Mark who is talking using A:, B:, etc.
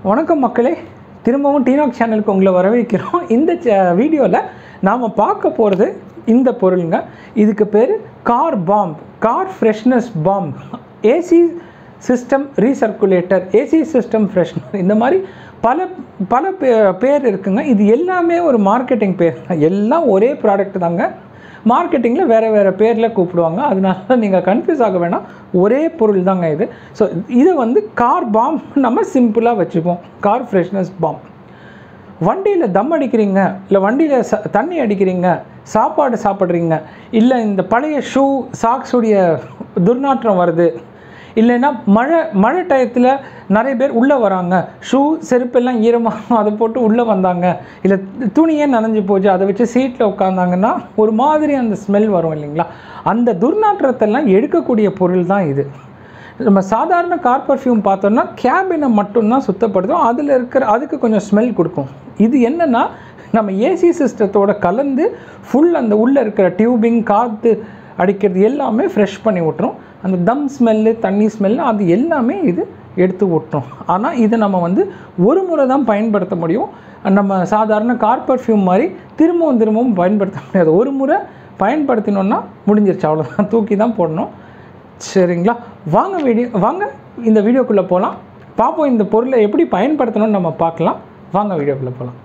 A: வணக்கம் மக்களே திரும்பவும் டீனாக் சேனலுக்கு உங்களை வரவேற்கிறோம் இந்த வீடியோவில் நாம் பார்க்க போகிறது இந்த பொருளுங்க இதுக்கு பேர் car bomb car freshness bomb AC system recirculator AC system freshener இந்த மாதிரி பல பல பே பேர் இருக்குங்க இது எல்லாமே ஒரு மார்க்கெட்டிங் பேர் எல்லாம் ஒரே ப்ராடக்ட் தாங்க மார்க்கெட்டிங்கில் வேறு வேறு பேரில் கூப்பிடுவாங்க அதனால நீங்கள் கன்ஃபியூஸ் ஆக வேணாம் ஒரே பொருள் தாங்க இது ஸோ இதை வந்து கார் பாம் நம்ம சிம்பிளாக வச்சுப்போம் கார் ஃப்ரெஷ்னஸ் பாம் வண்டியில் தம் அடிக்கிறீங்க இல்லை வண்டியில் ச தண்ணி அடிக்கிறீங்க சாப்பாடு சாப்பிட்றீங்க இல்லை இந்த பழைய ஷூ சாக்ஸுடைய துர்நாற்றம் வருது இல்லைன்னா மழை மழை டயத்தில் நிறைய பேர் உள்ளே வராங்க ஷூ செருப்பெல்லாம் ஈரமாக அதை போட்டு உள்ளே வந்தாங்க இல்லை துணியே நனைஞ்சு போச்சு அதை வச்சு சீட்டில் உட்காந்தாங்கன்னா ஒரு மாதிரி அந்த ஸ்மெல் வரும் இல்லைங்களா அந்த துர்நாற்றத்தெல்லாம் எடுக்கக்கூடிய பொருள் தான் இது நம்ம சாதாரண கார் பர்ஃப்யூம் பார்த்தோம்னா கேபினை மட்டும்தான் சுத்தப்படுத்தும் அதில் இருக்கிற அதுக்கு கொஞ்சம் ஸ்மெல் கொடுக்கும் இது என்னென்னா நம்ம ஏசி சிஸ்டத்தோட கலந்து ஃபுல் அந்த உள்ளே இருக்கிற டியூபிங் காற்று அடிக்கிறது எல்லாமே ஃப்ரெஷ் பண்ணி விட்டுரும் அந்த தம் ஸ்மெல்லு தண்ணி ஸ்மெல்லு அது எல்லாமே இது எடுத்து விட்டுரும் ஆனால் இதை நம்ம வந்து ஒரு முறை தான் பயன்படுத்த முடியும் நம்ம சாதாரண கார் பர்ஃப்யூம் மாதிரி திரும்பவும் திரும்பவும் பயன்படுத்த முடியாது ஒரு முறை பயன்படுத்தினோன்னா முடிஞ்சிருச்சு அவ்வளோதான் தூக்கி தான் போடணும் சரிங்களா வாங்க வீடியோ வாங்க இந்த வீடியோக்குள்ளே போகலாம் பார்ப்போம் இந்த பொருளை எப்படி பயன்படுத்தணும்னு நம்ம பார்க்கலாம் வாங்க வீடியோக்குள்ளே போகலாம்